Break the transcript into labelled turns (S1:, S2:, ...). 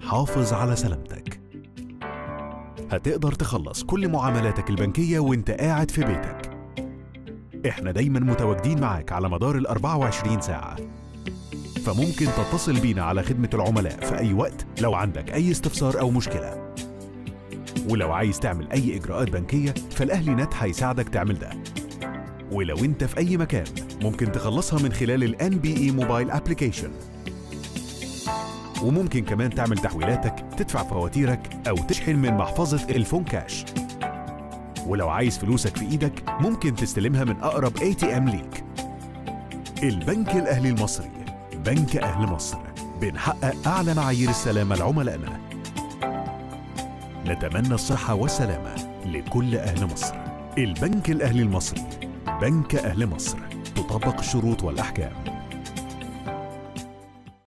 S1: حافظ على سلامتك هتقدر تخلص كل معاملاتك البنكية وانت قاعد في بيتك احنا دايما متواجدين معاك على مدار ال 24 ساعة فممكن تتصل بينا على خدمة العملاء في أي وقت لو عندك أي استفسار أو مشكلة ولو عايز تعمل أي إجراءات بنكية فالأهلي نت هيساعدك تعمل ده ولو انت في أي مكان ممكن تخلصها من خلال ال NBE موبايل ابلكيشن وممكن كمان تعمل تحويلاتك تدفع فواتيرك أو تشحن من محفظة الفون كاش ولو عايز فلوسك في إيدك ممكن تستلمها من أقرب ATM ليك البنك الأهلي المصري بنك أهل مصر بنحقق أعلى معايير السلامة لعملائنا نتمنى الصحة والسلامة لكل أهل مصر البنك الأهلي المصري بنك أهل مصر تطبق الشروط والأحكام